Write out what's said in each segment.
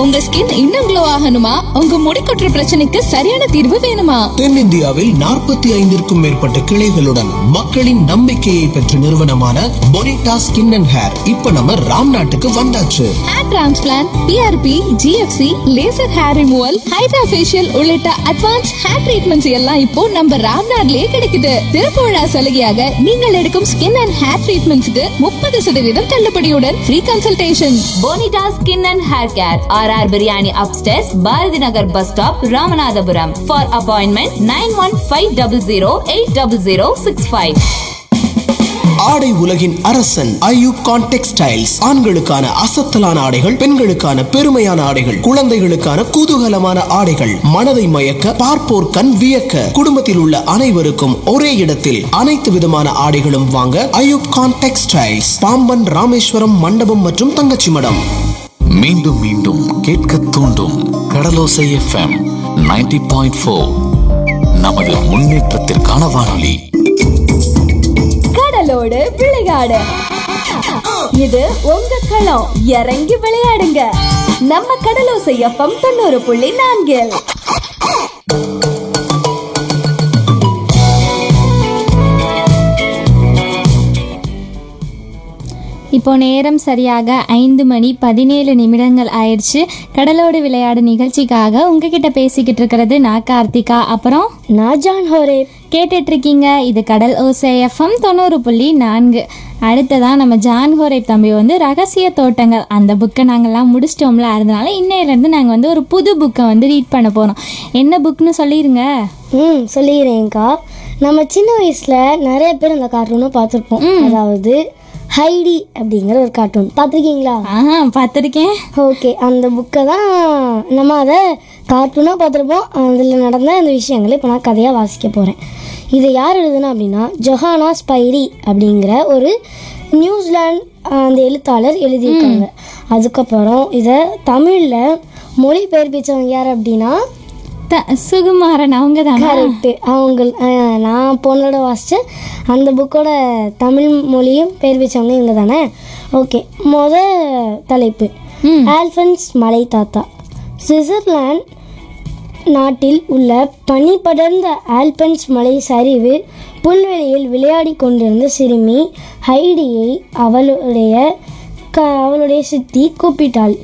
உங்க ஸ்கின் இன்னும் க்ளோ ஆகணுமா உங்க முடி கொட்டுற பிரச்சனைக்கு சரியான தீர்வு வேணுமா தென்னிந்தியாவில் நாற்பத்தி ஐந்திற்கும் மேற்பட்ட கிளைகளுடன் மக்களின் நம்பிக்கையை பெற்ற நிறுவனமான பொனிட்டா ஸ்கின் அண்ட் ஹேர் இப்ப நம்ம ராம் நாட்டுக்கு வந்தாச்சு hair transplant P R P G F C laser hair removal hydra facial உள்ளிட்ட அட்வான்ஸ் ஹேர் ட்ரீட்மெண்ட்ஸ் எல்லாம் இப்போ நம்ம ராம்நாட்லயே கிடைக்குது திறப்பு விழா சலுகையாக நீங்கள் எடுக்கும் ஸ்கின் அண்ட் ஹேர் ட்ரீட்மெண்ட்ஸ்க்கு முப்பது சதவீதம் தள்ளுபடியுடன் free consultation Bonita skin and hair care R R biryani upstairs Bharathi Nagar bus stop Ramanathapuram for appointment nine one five double zero eight double zero six five ஆடை உலகின் அரசன் ஐயூப் கான் டெக்ஸ்டைல்ஸ் ஆண்களுக்கான அசத்தலான ஆடைகள் பெண்களுக்கான பெருமையான ஆடைகள் குழந்தைகளுக்கான குதூகலமான ஆடைகள் மனதை மயக்க பார்ப்போர் கண் வியக்க குடும்பத்தில் உள்ள அனைவருக்கும் ஒரே இடத்தில் அனைத்து விதமான ஆடைகளும் வாங்க ஐயூப் கான் டெக்ஸ்டைல்ஸ் பாம்பன் ராமேஸ்வரம் மண்டபம் மற்றும் தங்கச்சி மடம் மீண்டும் மீண்டும் கேட்க தூண்டும் கடலோசை எஃப்எம் 90.4 பாயிண்ட் ஃபோர் நமது முன்னேற்றத்திற்கான வானொலி கடலோடு விளையாடு இது உங்க களம் இறங்கி விளையாடுங்க நம்ம கடலோசை எஃப்எம் தொண்ணூறு புள்ளி நான்கில் இப்போ நேரம் சரியாக ஐந்து மணி பதினேழு நிமிடங்கள் ஆயிடுச்சு கடலோடு விளையாடு நிகழ்ச்சிக்காக உங்ககிட்ட பேசிக்கிட்டு இருக்கிறது நான் கார்த்திகா அப்புறம் நான் ஜான் ஹோரே கேட்டுட்டு இருக்கீங்க இது கடல் ஓசை எஃப்எம் தொண்ணூறு புள்ளி நான்கு அடுத்ததான் நம்ம ஜான் ஹோரேப் தம்பி வந்து ரகசிய தோட்டங்கள் அந்த புக்கை நாங்கள்லாம் முடிச்சிட்டோம்ல அதனால இன்னையிலேருந்து நாங்கள் வந்து ஒரு புது புக்கை வந்து ரீட் பண்ண போகிறோம் என்ன புக்னு சொல்லிடுங்க ம் சொல்லிடுறேன்க்கா நம்ம சின்ன வயசுல நிறைய பேர் அந்த கார்ட்டூனை பார்த்துருப்போம் அதாவது ஹைடி அப்படிங்கிற ஒரு கார்ட்டூன் பார்த்துருக்கீங்களா ஆஹா பார்த்துருக்கேன் ஓகே அந்த புக்கை தான் நம்ம அதை கார்ட்டூனாக பார்த்துருப்போம் அதில் நடந்த அந்த விஷயங்களை இப்போ நான் கதையாக வாசிக்க போகிறேன் இதை யார் எழுதுனா அப்படின்னா ஜொஹானா ஸ்பைரி அப்படிங்கிற ஒரு நியூசிலாந்து அந்த எழுத்தாளர் எழுதியிருக்காங்க அதுக்கப்புறம் இதை தமிழில் மொழிபெயர்ப்பிச்சவங்க யார் அப்படின்னா த சுகுமாரன் அவங்க தானே கரெக்டு அவங்க அஹ், நான் பொண்ணோட வாசித்த அந்த புக்கோட தமிழ் மொழியும் பேர் வச்சவங்க இவங்க தானே ஓகே முத தலைப்பு ஆல்ஃபன்ஸ் மலை தாத்தா சுவிட்சர்லாந்து நாட்டில் உள்ள பனி படர்ந்த ஆல்பன்ஸ் மலை சரிவு புல்வெளியில் விளையாடி கொண்டிருந்த சிறுமி ஹைடியை அவளுடைய க அவளுடைய சித்தி கூப்பிட்டாள்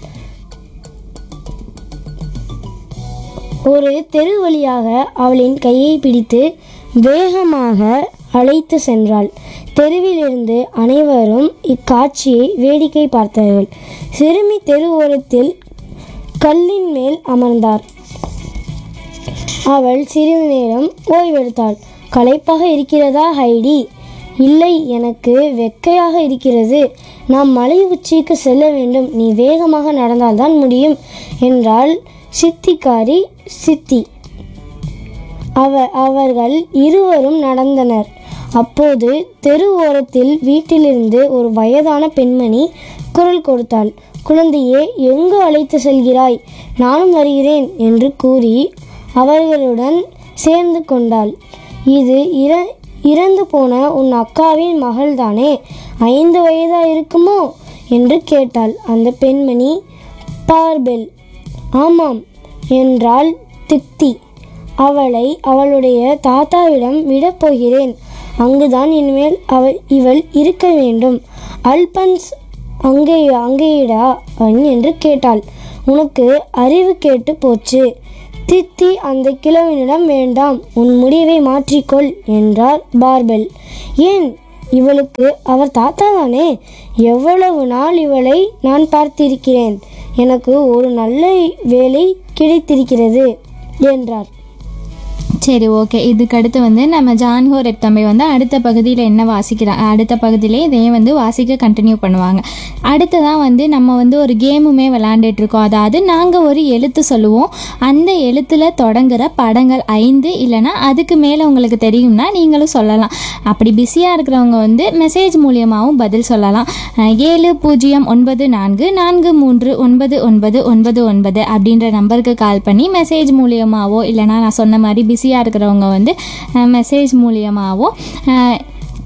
ஒரு தெரு வழியாக அவளின் கையை பிடித்து வேகமாக அழைத்து சென்றாள் தெருவிலிருந்து அனைவரும் இக்காட்சியை வேடிக்கை பார்த்தார்கள் சிறுமி தெரு ஓரத்தில் கல்லின் மேல் அமர்ந்தார் அவள் சிறிது நேரம் ஓய்வெடுத்தாள் களைப்பாக இருக்கிறதா ஹைடி இல்லை எனக்கு வெக்கையாக இருக்கிறது நாம் மலை உச்சிக்கு செல்ல வேண்டும் நீ வேகமாக நடந்தால்தான் முடியும் என்றாள் சித்திக்காரி சித்தி அவ அவர்கள் இருவரும் நடந்தனர் அப்போது தெரு ஓரத்தில் வீட்டிலிருந்து ஒரு வயதான பெண்மணி குரல் கொடுத்தாள் குழந்தையே எங்கு அழைத்து செல்கிறாய் நானும் வருகிறேன் என்று கூறி அவர்களுடன் சேர்ந்து கொண்டாள் இது இற இறந்து போன உன் அக்காவின் மகள்தானே ஐந்து வயதா இருக்குமோ என்று கேட்டாள் அந்த பெண்மணி பார்பெல் ஆமாம் என்றாள் தித்தி அவளை அவளுடைய தாத்தாவிடம் விடப் போகிறேன் அங்குதான் இனிமேல் அவள் இவள் இருக்க வேண்டும் அல்பன்ஸ் அங்கே அங்கேயிடா அவன் என்று கேட்டாள் உனக்கு அறிவு கேட்டு போச்சு தித்தி அந்த கிழவனிடம் வேண்டாம் உன் முடிவை மாற்றிக்கொள் என்றார் பார்பெல் ஏன் இவளுக்கு அவர் தாத்தா தானே எவ்வளவு நாள் இவளை நான் பார்த்திருக்கிறேன் எனக்கு ஒரு நல்ல வேலை கிடைத்திருக்கிறது என்றார் சரி ஓகே இதுக்கு அடுத்து வந்து நம்ம ஜான்ஹோ ரெப் தம்பி வந்து அடுத்த பகுதியில் என்ன வாசிக்கிறாங்க அடுத்த பகுதியிலே இதையும் வந்து வாசிக்க கண்டினியூ பண்ணுவாங்க அடுத்ததான் வந்து நம்ம வந்து ஒரு கேமுமே விளாண்டுட்டு இருக்கோம் அதாவது நாங்கள் ஒரு எழுத்து சொல்லுவோம் அந்த எழுத்தில் தொடங்குற படங்கள் ஐந்து இல்லைன்னா அதுக்கு மேலே உங்களுக்கு தெரியும்னா நீங்களும் சொல்லலாம் அப்படி பிஸியாக இருக்கிறவங்க வந்து மெசேஜ் மூலியமாகவும் பதில் சொல்லலாம் அஹ் ஏழு பூஜ்ஜியம் ஒன்பது நான்கு நான்கு மூன்று ஒன்பது ஒன்பது ஒன்பது ஒன்பது அப்படின்ற நம்பருக்கு கால் பண்ணி மெசேஜ் மூலியமாவோ இல்லைனா நான் சொன்ன மாதிரி பிஸியாக இருக்கிறவங்க வந்து மெசேஜ் மூலியமாவோ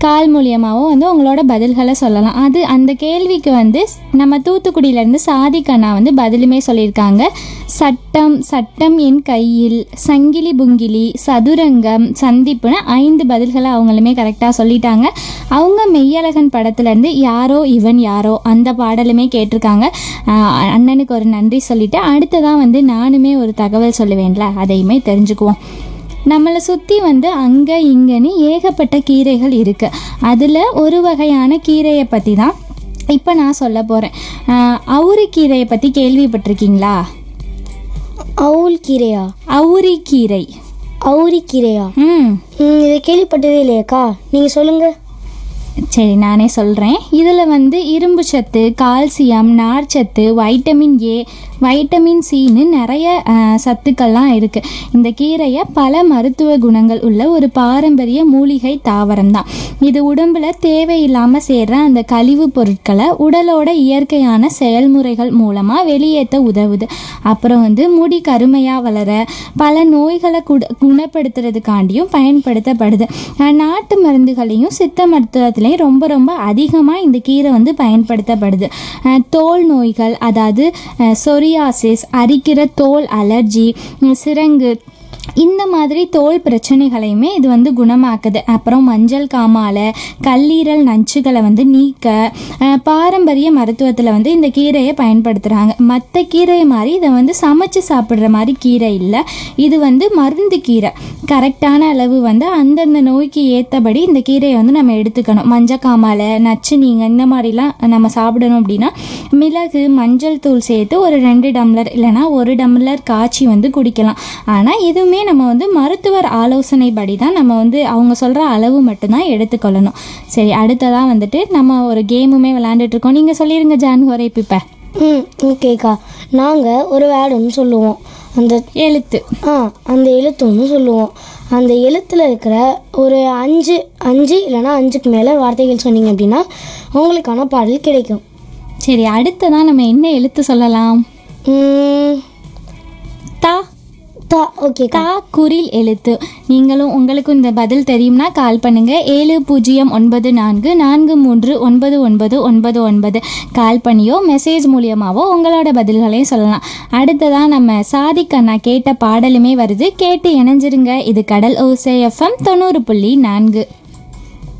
கால் மூலியமாகவும் வந்து உங்களோட பதில்களை சொல்லலாம் அது அந்த கேள்விக்கு வந்து நம்ம தூத்துக்குடியிலேருந்து சாதிக் அண்ணா வந்து பதிலுமே சொல்லியிருக்காங்க சட்டம் சட்டம் என் கையில் சங்கிலி புங்கிலி சதுரங்கம் சந்திப்புன்னு ஐந்து பதில்களை அவங்களுமே கரெக்டாக சொல்லிட்டாங்க அவங்க மெய்யழகன் படத்துலேருந்து யாரோ இவன் யாரோ அந்த பாடலுமே கேட்டிருக்காங்க ஆஹ் அண்ணனுக்கு ஒரு நன்றி சொல்லிட்டு அடுத்ததான் வந்து நானுமே ஒரு தகவல் சொல்லுவேன்ல அதையுமே தெரிஞ்சுக்குவோம் நம்மளை சுற்றி வந்து அங்கே இங்கேன்னு ஏகப்பட்ட கீரைகள் இருக்குது அதில் ஒரு வகையான கீரையை பற்றி தான் இப்போ நான் சொல்ல போகிறேன் அவுரிக்கீரையை பற்றி கேள்விப்பட்டிருக்கீங்களா அவுல் கீரையா அவுரிக்கீரை அவுரிக்கீரையா ம் ம், இதை கேள்விப்பட்டதே இல்லையாக்கா நீங்கள் சொல்லுங்கள் சரி நானே சொல்கிறேன் இதில் வந்து இரும்பு சத்து கால்சியம் நார்ச்சத்து வைட்டமின் ஏ வைட்டமின் சின்னு நிறைய அஹ், சத்துக்கள்லாம் இருக்குது இந்த கீரையை பல மருத்துவ குணங்கள் உள்ள ஒரு பாரம்பரிய மூலிகை தாவரம் தான் இது உடம்புல தேவையில்லாமல் சேர்ற அந்த கழிவுப் பொருட்களை உடலோட இயற்கையான செயல்முறைகள் மூலமாக வெளியேற்ற உதவுது அப்புறம் வந்து முடி கருமையாக வளர பல நோய்களை குட குணப்படுத்துறதுக்காண்டியும் பயன்படுத்தப்படுது அஹ் நாட்டு மருந்துகளையும் சித்த மருத்துவத்திலையும் ரொம்ப ரொம்ப அதிகமாக இந்த கீரை வந்து பயன்படுத்தப்படுது அஹ் தோல் நோய்கள் அதாவது சொரியாசிஸ் அரிக்கிற தோல் அலர்ஜி உம், சிரங்கு இந்த மாதிரி தோல் பிரச்சனைகளையுமே இது வந்து குணமாக்குது அப்புறம் மஞ்சள் காமால கல்லீரல் நச்சுகளை வந்து நீக்க அஹ், பாரம்பரிய மருத்துவத்தில் வந்து இந்த கீரையை பயன்படுத்துகிறாங்க மற்ற கீரையை மாதிரி இதை வந்து சமைச்சு சாப்பிட்ற மாதிரி கீரை இல்லை இது வந்து மருந்து கீரை கரெக்டான அளவு வந்து அந்தந்த நோய்க்கு ஏற்றபடி இந்த கீரையை வந்து நம்ம எடுத்துக்கணும் மஞ்சள் காமாலை நச்சு நீங்கள் இந்த மாதிரிலாம் நம்ம சாப்பிடணும் அப்படின்னா மிளகு மஞ்சள் தூள் சேர்த்து ஒரு ரெண்டு டம்ளர் இல்லைன்னா ஒரு டம்ளர் காய்ச்சி வந்து குடிக்கலாம் ஆனால் இதுவுமே நம்ம வந்து மருத்துவர் ஆலோசனைப்படி தான் நம்ம வந்து அவங்க சொல்கிற அளவு மட்டும்தான் எடுத்துக்கொள்ளணும் சரி அடுத்ததாக வந்துட்டு நம்ம ஒரு கேமுமே விளையாண்டுட்டு இருக்கோம் நீங்கள் சொல்லிடுங்க ஜான் ஹோரே இப்போ ம் ஓகேக்கா நாங்கள் ஒரு வேர்டு ஒன்று சொல்லுவோம் அந்த எழுத்து ஆ அந்த எழுத்து ஒன்று சொல்லுவோம் அந்த எழுத்தில் இருக்கிற ஒரு அஞ்சு அஞ்சு இல்லைன்னா அஞ்சுக்கு மேலே வார்த்தைகள் சொன்னீங்க அப்படின்னா உங்களுக்கான பாடல் கிடைக்கும் சரி அடுத்ததான் நம்ம என்ன எழுத்து சொல்லலாம் ம், தா தா ஓகேக்கா தா குரில் எழுத்து நீங்களும் உங்களுக்கும் இந்த பதில் தெரியும்னா கால் பண்ணுங்க ஏழு பூஜ்ஜியம் ஒன்பது நான்கு நான்கு மூன்று ஒன்பது ஒன்பது ஒன்பது ஒன்பது கால் பண்ணியோ மெசேஜ் மூலியமாவோ உங்களோட பதில்களையும் சொல்லலாம் அடுத்ததான் நம்ம சாதிக் அண்ணா கேட்ட பாடலுமே வருது கேட்டு இணைஞ்சிருங்க இது கடல் ஓசை எஃப்எம் தொண்ணூறு புள்ளி நான்கு